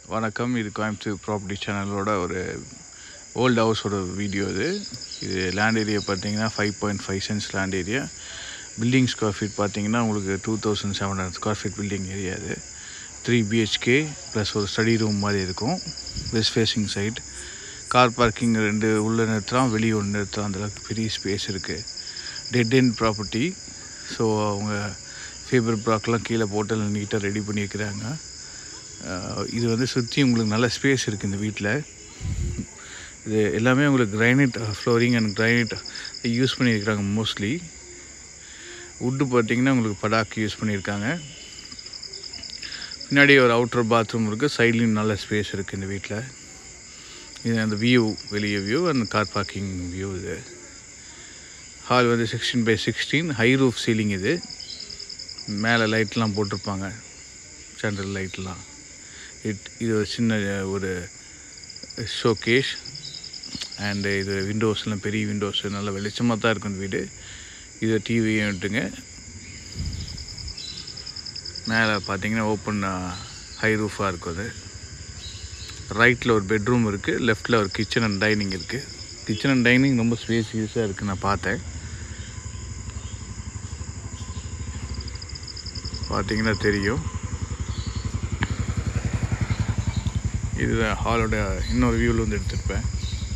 வணக்கம் இது கோயம்புத்தூர் ப்ராப்பர்ட்டி சேனலோட ஒரு ஓல்டு ஹவுஸோட வீடியோ இது இது லேண்ட் ஏரியா பார்த்தீங்கன்னா five point five cents land area building square feet பார்த்தீங்கன்னா உங்களுக்கு two thousand seven hundred square feet building area இது த்ரீ பிஹெச்கே ப்ளஸ் ஒரு ஸ்டடி ரூம் மாதிரி இருக்கும் west facing side car parking ரெண்டு உள்ளே நிறுத்தலாம் வெளியே ஒன்று நிறுத்தலாம் அந்தளவுக்கு பெரிய ஸ்பேஸ் இருக்குது டெட் எண்ட் ப்ராப்பர்ட்டி ஸோ அவங்க ஃபேபர் ப்ராக்லாம் கீழே போட்டு நீட்டாக ரெடி பண்ணி வைக்கிறாங்க அஹ் இது வந்து சுற்றி உங்களுக்கு நல்ல ஸ்பேஸ் இருக்குது இந்த வீட்டில் இது எல்லாமே உங்களுக்கு granite flooring and granite use பண்ணியிருக்கிறாங்க மோஸ்ட்லி வுட்டு பார்த்தீங்கன்னா உங்களுக்கு படாக்கு யூஸ் பண்ணியிருக்காங்க பின்னாடி ஒரு அவுட்டர் பாத்ரூம் இருக்குது சைட்லேயும் நல்ல ஸ்பேஸ் இருக்குது இந்த வீட்டில் இது அந்த வியூ வெளியே view and car parking view இது ஹால் வந்து sixteen by sixteen high roof ceiling இது மேலே லைட்லாம் போட்டிருப்பாங்க சென்ட்ரல் லைட்லாம் இட் இது ஒரு சின்ன ஒரு ஷோகேஷ் அண்டு இது விண்டோஸ்லாம் பெரிய விண்டோஸ் நல்ல வெளிச்சமாக தான் இருக்கும் இந்த வீடு இது டிவியும் விட்டுங்க மேலே பார்த்தீங்கன்னா ஓப்பன் ஹை ரூஃபாக இருக்கும் அது ரைட்டில் ஒரு பெட்ரூம் இருக்குது லெஃப்டில் ஒரு கிச்சன் அண்ட் டைனிங் இருக்குது கிச்சன் அண்ட் டைனிங் ரொம்ப ஸ்பேசியஸாக இருக்குது நான் பார்த்தேன் பார்த்தீங்கன்னா தெரியும் இதுதான் ஹாலோட இன்னொரு வியூவில் வந்து எடுத்திருப்பேன்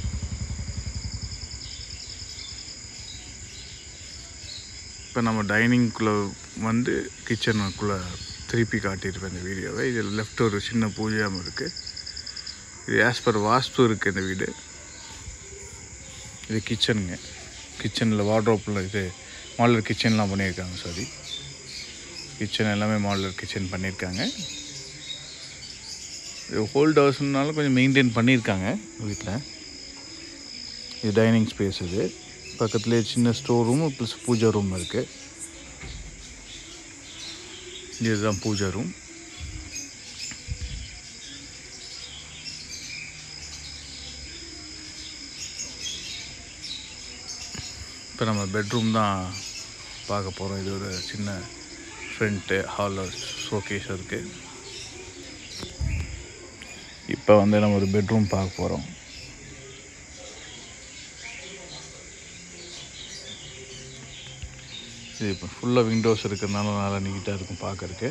இப்போ நம்ம டைனிங்குள்ளே வந்து கிச்சனுக்குள்ளே திருப்பி காட்டியிருப்பேன் இந்த வீடியோவை இதில் லெஃப்ட் ஒரு சின்ன பூஜையாமல் இருக்குது இது ஆஸ் பர் வாஸ்து இருக்குது இந்த வீடு இது கிச்சனுங்க கிச்சனில் வார்ட்ரோப்பில் இது மாடலர் கிச்சன்லாம் பண்ணியிருக்காங்க சாரி கிச்சன் எல்லாமே மாடலர் கிச்சன் பண்ணியிருக்காங்க இது ஹோல்ட் ஹவுஸ்னாலும் கொஞ்சம் மெயின்டைன் பண்ணியிருக்காங்க வீட்டில் இது டைனிங் ஸ்பேஸ் இது பக்கத்துலேயே சின்ன store room plus pooja room இருக்குது இதுதான் பூஜா ரூம் இப்போ நம்ம பெட்ரூம் தான் பார்க்க போகிறோம் இது ஒரு சின்ன ஃப்ரண்ட்டு ஹாலில் ஷோகேஸ் இருக்குது இப்போ வந்து நம்ம ஒரு பெட்ரூம் பார்க்க போகிறோம் இது இப்போ ஃபுல்லாக விண்டோஸ் இருக்கிறதுனால நல்லா நீட்டாக இருக்கும் பார்க்கறக்கு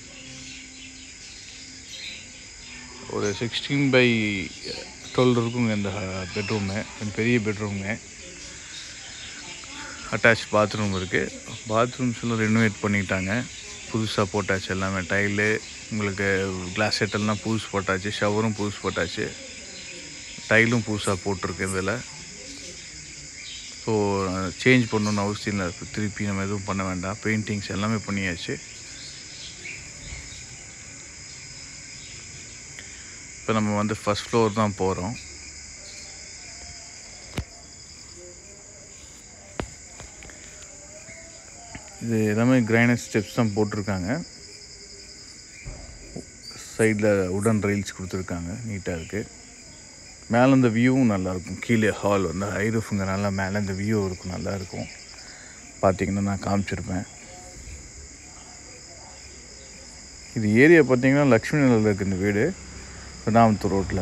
ஒரு சிக்ஸ்டீன் பை டுவெல் இருக்குங்க இந்த பெட்ரூமு கொஞ்சம் பெரிய பெட்ரூமுங்க அட்டாச் பாத்ரூம் இருக்குது பாத்ரூம்ஸ் எல்லாம் ரெனோவேட் பண்ணிட்டாங்க புதுசாக போட்டாச்சு எல்லாமே டைலு உங்களுக்கு கிளாஸ் செட்டெல்லாம் புதுசு போட்டாச்சு ஷவரும் புதுசு போட்டாச்சு டைலும் புதுசாக போட்டிருக்கு இதில் ஸோ சேஞ்ச் பண்ணணுன்னு அவசியம் இல்லை இப்போ திருப்பி நம்ம எதுவும் பண்ண வேண்டாம் பெயிண்டிங்ஸ் எல்லாமே பண்ணியாச்சு இப்போ நம்ம வந்து ஃபஸ்ட் ஃப்ளோர் தான் போகிறோம் இது எல்லாமே கிரைனட் ஸ்டெப்ஸ் தான் போட்டிருக்காங்க சைடில் உடன் ரெயில்ஸ் கொடுத்துருக்காங்க நீட்டாக இருக்குது மேலே இந்த வியூவும் நல்லாயிருக்கும் கீழே ஹால் வந்து ஐரூஃபுங்கிறனால மேலே இந்த வியூ இருக்கும் நல்லாயிருக்கும் பார்த்தீங்கன்னா நான் காமிச்சிருப்பேன் இது ஏரியா பார்த்தீங்கன்னா லக்ஷ்மி நகரில் இருக்குது இந்த வீடு பெனாமத்தூர் ரோட்டில்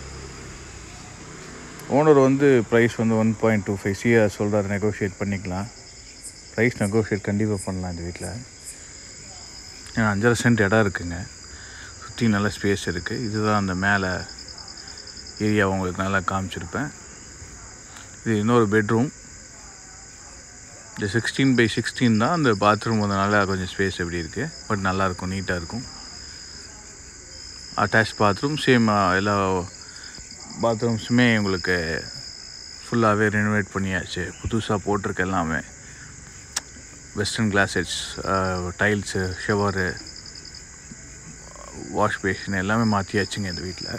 ஓனர் வந்து ப்ரைஸ் வந்து one point two five CR சொல்கிறார் நெகோஷியேட் பண்ணிக்கலாம் ப்ரைஸ் நெகோஷியேட் கண்டிப்பாக பண்ணலாம் இந்த வீட்டில் ஏன்னா அஞ்சரை சென்ட் இடம் இருக்குங்க சுற்றி நல்ல ஸ்பேஸ் இருக்குது இதுதான் அந்த மேலே ஏரியா உங்களுக்கு நல்லா காமிச்சிருப்பேன் இது இன்னொரு பெட்ரூம் இந்த சிக்ஸ்டீன் பை சிக்ஸ்டீன் தான் அந்த பாத்ரூம் வந்து நல்லா கொஞ்சம் ஸ்பேஸ் எப்படி இருக்குது பட் நல்லாயிருக்கும் நீட்டாக இருக்கும் அட்டாச் பாத்ரூம் சேம் எல்லா பாத்ரூம்ஸுமே உங்களுக்கு ஃபுல்லாகவே ரெனோவேட் பண்ணியாச்சு புதுசாக போட்டிருக்கு எல்லாமே western closets tiles shower wash basin எல்லாமே மாற்றியாச்சுங்க இந்த வீட்டில்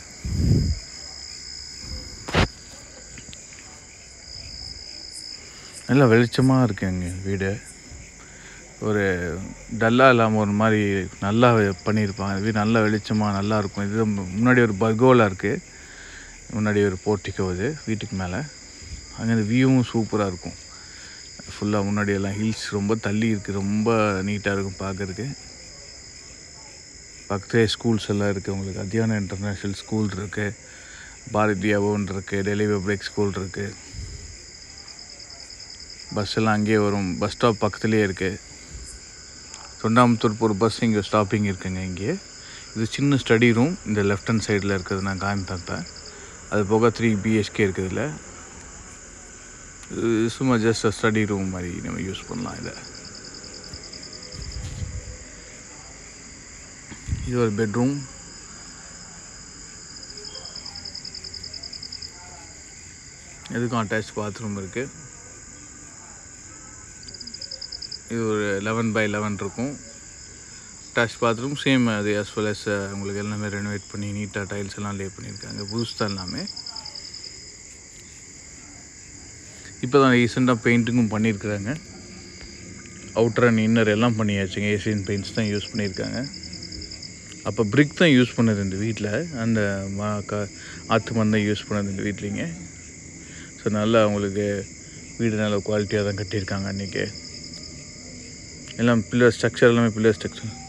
நல்லா வெளிச்சமாக இருக்குங்க வீடு ஒரு டல்லாக இல்லாமல் ஒரு மாதிரி நல்லா பண்ணியிருப்பாங்க வீடு நல்லா வெளிச்சமாக நல்லா இருக்கும் இது முன்னாடி ஒரு பர்கோலா இருக்குது முன்னாடி ஒரு போர்ட்டிக்கோ இது வீட்டுக்கு மேலே அங்கே இந்த வியூவும் சூப்பராக இருக்கும் ஃபுல்லாக முன்னாடி எல்லாம் ஹில்ஸ் ரொம்ப தள்ளி இருக்குது ரொம்ப நீட்டாக இருக்கும் பார்க்கறதுக்கு பக்கத்துலேயே ஸ்கூல்ஸ் எல்லாம் இருக்குது உங்களுக்கு அதியான இன்டர்நேஷ்னல் ஸ்கூல் இருக்குது பாரதி பவன் இருக்குது டெல்லி பப்ளிக் ஸ்கூல் இருக்குது பஸ் எல்லாம் அங்கேயே வரும் பஸ் ஸ்டாப் பக்கத்துலேயே இருக்குது தொண்டாமுத்தூர் போகிற பஸ் இங்கே ஸ்டாப்பிங் இருக்குங்க இங்கே இது சின்ன ஸ்டடி ரூம் இந்த லெஃப்ட் ஹேண்ட் சைடில் இருக்கிறது நான் காமிப்பேன் அது போக த்ரீ பிஹெச்கே இருக்குதுல்ல இது சும்மா ஜஸ்ட் ஸ்டடி ரூம் மாதிரி நம்ம யூஸ் பண்ணலாம் இதை இது ஒரு பெட்ரூம் இதுக்கும் அட்டாச் பாத்ரூம் இருக்குது இது ஒரு லெவன் பை லெவன் இருக்கும் அட்டாச் பாத்ரூம் சேம் அது as well as அஹ், உங்களுக்கு எல்லாமே ரெனோவேட் பண்ணி நீட்டாக டைல்ஸ் எல்லாம் லே பண்ணியிருக்காங்க புதுசு தான் எல்லாமே இப்போ தான் ரீசெண்டாக பெயிண்டிங்கும் பண்ணியிருக்கிறாங்க அவுட்டர் அண்ட் இன்னர் எல்லாம் பண்ணியாச்சுங்க ஏசியன் பெயிண்ட்ஸ் தான் யூஸ் பண்ணியிருக்காங்க அப்போ பிரிக் தான் யூஸ் பண்ணது இந்த வீட்டில் அந்த மா க ஆற்று மண் தான் யூஸ் பண்ணது இந்த வீட்லிங்க ஸோ நல்லா அவங்களுக்கு வீடு நல்ல குவாலிட்டியாக தான் கட்டியிருக்காங்க அன்றைக்கி எல்லாம் பில்லர் ஸ்ட்ரக்சர் எல்லாமே பில்லர் ஸ்ட்ரக்சர்